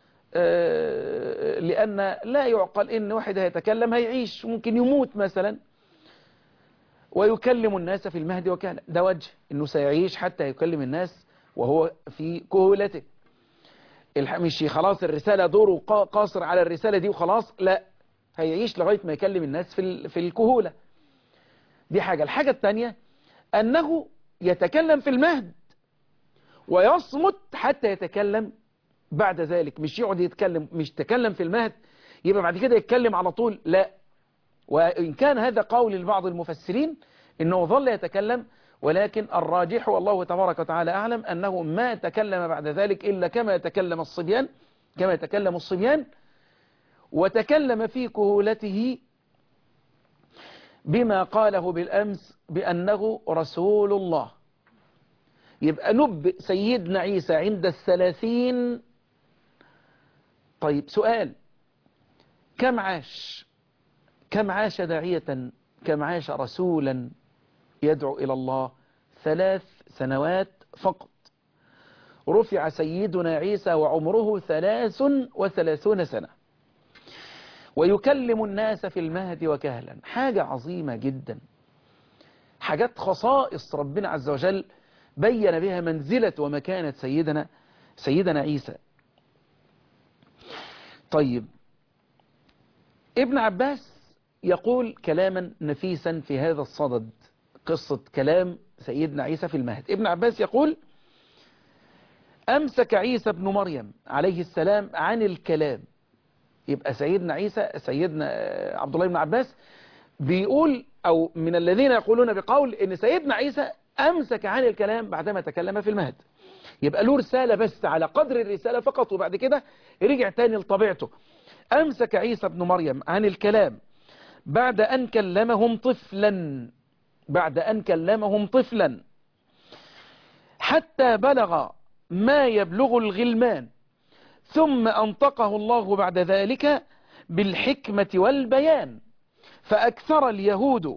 لأن لا يعقل إن واحد هيتكلم هيعيش ممكن يموت مثلا ويكلم الناس في المهد وكهلا ده وجه إنه سيعيش حتى يكلم الناس وهو في كهولته مش خلاص الرسالة دوره قاصر على الرسالة دي وخلاص لا هيعيش لغاية ما يكلم الناس في في الكهولة دي حاجة الحاجة الثانية أنه يتكلم في المهد ويصمت حتى يتكلم بعد ذلك مش يقعد يتكلم مش تكلم في المهد يبقى بعد كده يتكلم على طول لا وإن كان هذا قول لبعض المفسرين إنه ظل يتكلم ولكن الراجح والله تبارك وتعالى أعلم أنه ما تكلم بعد ذلك إلا كما يتكلم الصبيان كما يتكلم الصبيان وتكلم في كهولته بما قاله بالأمس بأنه رسول الله يبقى نبئ سيدنا عيسى عند الثلاثين طيب سؤال كم عاش كم عاش داعية كم عاش رسولا يدعو إلى الله ثلاث سنوات فقط رفع سيدنا عيسى وعمره ثلاث وثلاثون سنة ويكلم الناس في المهد وكهلا حاجة عظيمة جدا حاجات خصائص ربنا عز وجل بين بها منزلة ومكانة سيدنا سيدنا عيسى طيب ابن عباس يقول كلاما نفيسا في هذا الصدد قصة كلام سيدنا عيسى في المهد ابن عباس يقول أمسك عيسى بن مريم عليه السلام عن الكلام يبقى سيدنا عيسى سيدنا عبد الله بن عباس بيقول أو من الذين يقولون بقول إن سيدنا عيسى أمسك عن الكلام بعدما تكلم في المهد يبقى له رسالة بس على قدر الرسالة فقط وبعد كده رجع تاني لطبيعته أمسك عيسى بن مريم عن الكلام بعد أن كلمهم طفلا بعد أن كلمهم طفلا حتى بلغ ما يبلغ الغلمان ثم أنطقه الله بعد ذلك بالحكمة والبيان فأكثر اليهود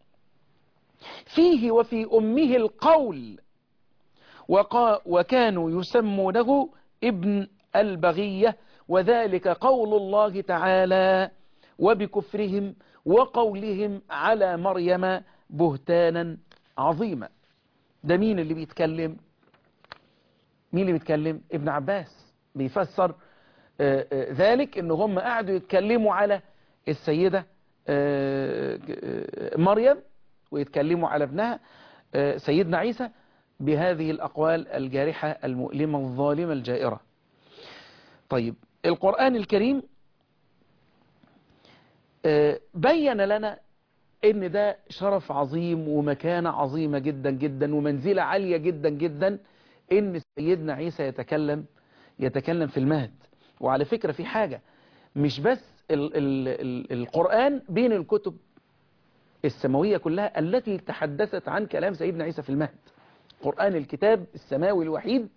فيه وفي أمه القول وقا وكانوا يسمونه ابن البغية وذلك قول الله تعالى وبكفرهم وقولهم على مريم بهتانا عظيما ده مين اللي بيتكلم مين اللي بيتكلم ابن عباس بيفسر آآ آآ ذلك ان هم قعدوا يتكلموا على السيدة آآ مريم ويتكلموا على ابنها سيدنا عيسى بهذه الأقوال الجارحة المؤلمة الظالمة الجائرة طيب القرآن الكريم بين لنا ان ده شرف عظيم ومكانة عظيمة جدا جدا ومنزلة عالية جدا جدا ان سيدنا عيسى يتكلم يتكلم في المهد وعلى فكرة في حاجة مش بس ال ال ال القرآن بين الكتب السماوية كلها التي تحدثت عن كلام سيدنا عيسى في المهد قرآن الكتاب السماوي الوحيد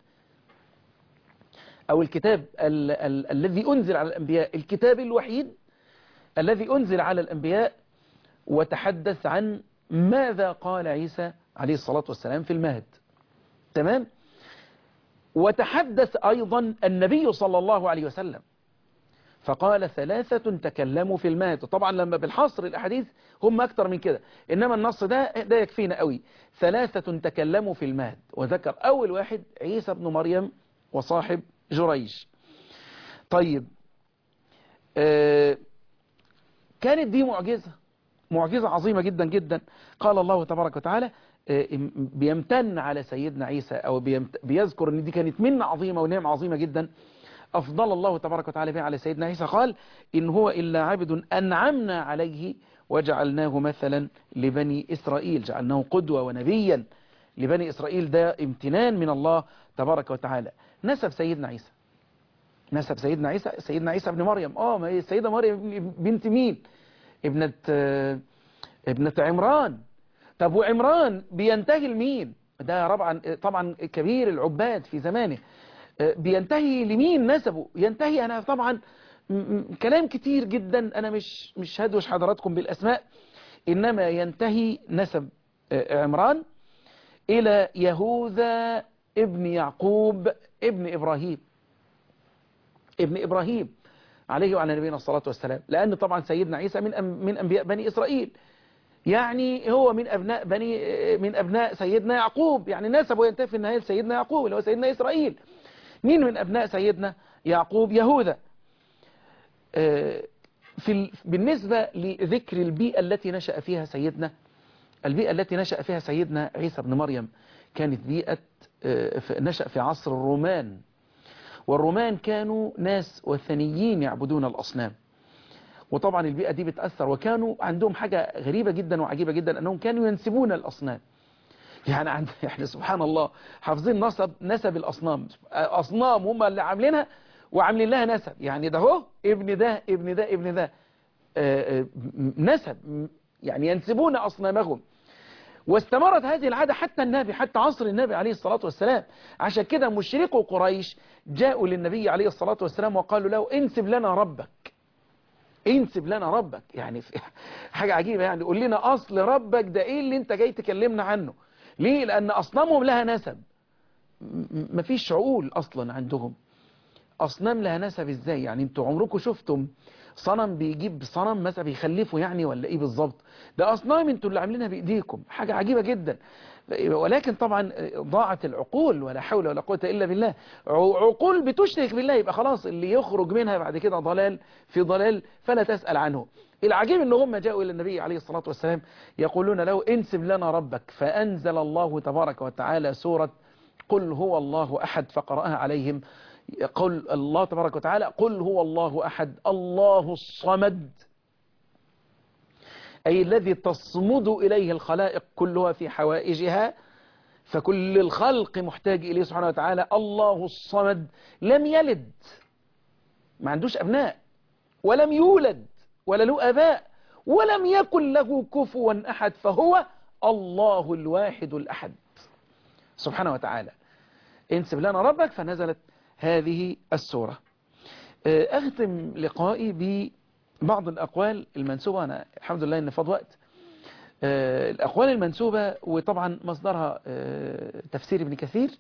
أو الكتاب ال ال الذي أنزل على الأنبياء الكتاب الوحيد الذي أنزل على الأنبياء وتحدث عن ماذا قال عيسى عليه الصلاة والسلام في المهد تمام وتحدث أيضا النبي صلى الله عليه وسلم فقال ثلاثة تكلموا في المهد طبعا لما بالحصر الأحاديث هم أكتر من كده إنما النص ده ده يكفينا قوي ثلاثة تكلموا في المهد وذكر أول واحد عيسى بن مريم وصاحب جريج طيب آه، كانت دي معجزة معجزة عظيمة جدا جدا قال الله تبارك وتعالى آه، بيمتن على سيدنا عيسى أو بيمت- بيذكر أن دي كانت منة عظيمة ونعمة عظيمة جدا أفضل الله تبارك وتعالى بها على سيدنا عيسى قال إن هو إلا عبد أنعمنا عليه وجعلناه مثلا لبني إسرائيل جعلناه قدوة ونبيا لبني إسرائيل ده امتنان من الله تبارك وتعالى نسب سيدنا عيسى نسب سيدنا عيسى سيدنا عيسى ابن مريم اه ما هي السيدة مريم بنت مين ابنة آه، ابنة عمران طب وعمران بينتهي لمين ده طبعا طبعا كبير العباد في زمانه آه، بينتهي لمين نسبه ينتهي انا طبعا م- م- كلام كتير جدا انا مش مش هدوش حضراتكم بالاسماء انما ينتهي نسب آه، عمران الى يهوذا ابن يعقوب ابن ابراهيم ابن إبراهيم عليه وعلى نبينا الصلاة والسلام لأن طبعا سيدنا عيسى من أم- من أنبياء بني إسرائيل يعني هو من أبناء بني من أبناء سيدنا يعقوب يعني نسبه ينتهي في النهاية لسيدنا يعقوب اللي هو سيدنا إسرائيل مين من أبناء سيدنا يعقوب يهوذا آه، في ال... بالنسبة لذكر البيئة التي نشأ فيها سيدنا البيئة التي نشأ فيها سيدنا عيسى بن مريم كانت بيئة آه، في- نشأ في عصر الرومان والرومان كانوا ناس وثنيين يعبدون الأصنام وطبعا البيئة دي بتأثر وكانوا عندهم حاجة غريبة جدا وعجيبة جدا أنهم كانوا ينسبون الأصنام يعني عند يعني سبحان الله حافظين نسب نسب الأصنام أصنام هم اللي عاملينها وعاملين لها نسب يعني ده هو ابن ده ابن ده ابن ده آه، آه، نسب يعني ينسبون أصنامهم واستمرت هذه العادة حتى النبي حتى عصر النبي عليه الصلاة والسلام عشان كده مشركو قريش جاءوا للنبي عليه الصلاة والسلام وقالوا له انسب لنا ربك انسب لنا ربك يعني في حاجة عجيبة يعني قول لنا أصل ربك ده ايه اللي انت جاي تكلمنا عنه ليه لأن أصنامهم لها نسب م- م- مفيش عقول أصلا عندهم أصنام لها نسب ازاي يعني انتوا عمركم شفتم صنم بيجيب صنم مثلا بيخلفه يعني ولا ايه بالظبط ده أصنام انتوا اللي عاملينها بإيديكم حاجة عجيبة جدا ولكن طبعا ضاعت العقول ولا حول ولا قوة إلا بالله ع- عقول بتشرك بالله يبقى خلاص اللي يخرج منها بعد كده ضلال في ضلال فلا تسأل عنه العجيب ان هم جاءوا الى النبي عليه الصلاة والسلام يقولون له انسب لنا ربك فأنزل الله تبارك وتعالى سورة قل هو الله أحد فقرأها عليهم قل الله تبارك وتعالى قل هو الله أحد الله الصمد أي الذي تصمد إليه الخلائق كلها في حوائجها فكل الخلق محتاج إليه سبحانه وتعالى الله الصمد لم يلد ما عندوش أبناء ولم يولد ولا له أباء ولم يكن له كفوا أحد فهو الله الواحد الأحد سبحانه وتعالى انسب لنا ربك فنزلت هذه السورة آه، أختم لقائي ببعض الأقوال المنسوبة أنا الحمد لله إن فاض وقت آه، الأقوال المنسوبة وطبعا مصدرها آه، تفسير ابن كثير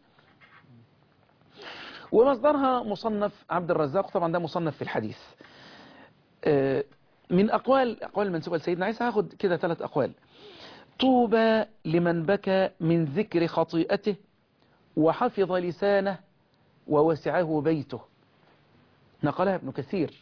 ومصدرها مصنف عبد الرزاق طبعا ده مصنف في الحديث آه، من أقوال أقوال المنسوبة لسيدنا عيسى هاخد كده ثلاث أقوال طوبى لمن بكى من ذكر خطيئته وحفظ لسانه ووسعه بيته نقلها ابن كثير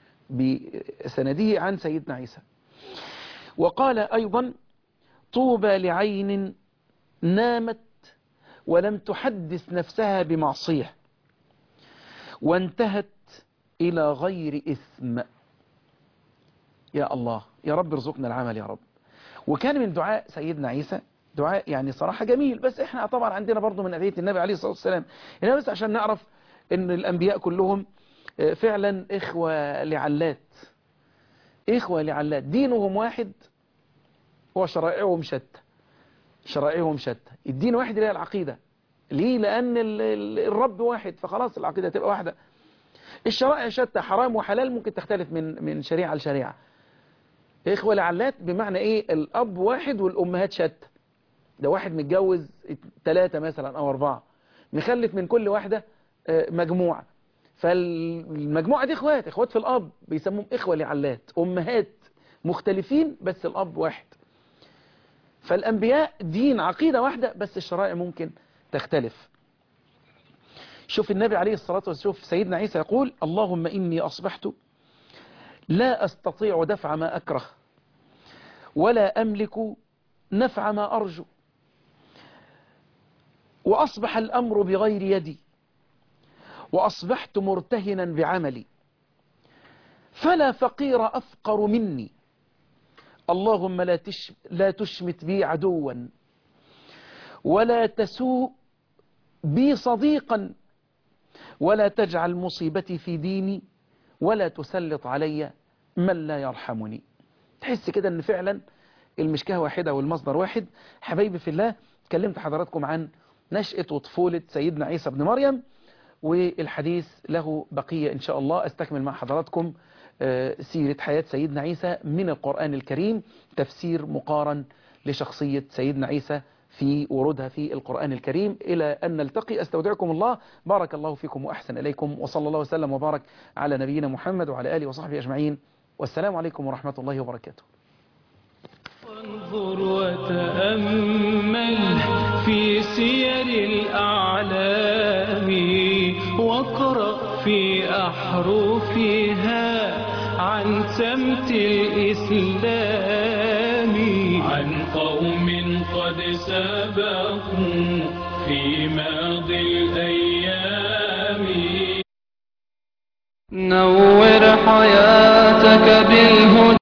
بسنده عن سيدنا عيسى وقال أيضا طوبى لعين نامت ولم تحدث نفسها بمعصية وانتهت إلى غير إثم يا الله يا رب ارزقنا العمل يا رب وكان من دعاء سيدنا عيسى دعاء يعني صراحة جميل بس احنا طبعا عندنا برضو من أدعية النبي عليه الصلاة والسلام هنا بس عشان نعرف ان الأنبياء كلهم آه، فعلا إخوة لعلات إخوة لعلات دينهم واحد وشرائعهم شتى شرائعهم شتى الدين واحد اللي هي العقيدة ليه لأن ال- ال- الرب واحد فخلاص العقيدة تبقى واحدة الشرائع شتى حرام وحلال ممكن تختلف من من شريعة لشريعة إخوة لعلات بمعنى إيه الأب واحد والأمهات شتى ده واحد متجوز ثلاثة مثلا أو أربعة مخلف من كل واحدة آه، مجموعة فالمجموعة دي إخوات إخوات في الأب بيسموهم إخوة لعلات أمهات مختلفين بس الأب واحد فالأنبياء دين عقيدة واحدة بس الشرائع ممكن تختلف شوف النبي عليه الصلاة والسلام شوف سيدنا عيسى يقول اللهم إني أصبحت لا أستطيع دفع ما أكره ولا أملك نفع ما أرجو وأصبح الأمر بغير يدي وأصبحت مرتهنا بعملي فلا فقير أفقر مني اللهم لا, تش لا تشمت بي عدوا ولا تسوء بي صديقا ولا تجعل مصيبتي في ديني ولا تسلط علي من لا يرحمني تحس كده ان فعلا المشكاه واحدة والمصدر واحد حبايبي في الله كلمت حضراتكم عن نشأة وطفولة سيدنا عيسى بن مريم والحديث له بقية إن شاء الله أستكمل مع حضراتكم سيرة حياة سيدنا عيسى من القرآن الكريم تفسير مقارن لشخصية سيدنا عيسى في ورودها في القرآن الكريم إلى أن نلتقي أستودعكم الله بارك الله فيكم وأحسن إليكم وصلى الله وسلم وبارك على نبينا محمد وعلى آله وصحبه أجمعين والسلام عليكم ورحمة الله وبركاته وانظر وتأمل في سير الأعلام واقرأ في أحرفها عن سمت الإسلام عن قوم قد سبقوا في ماضي الأيام نور حياتك بالهدى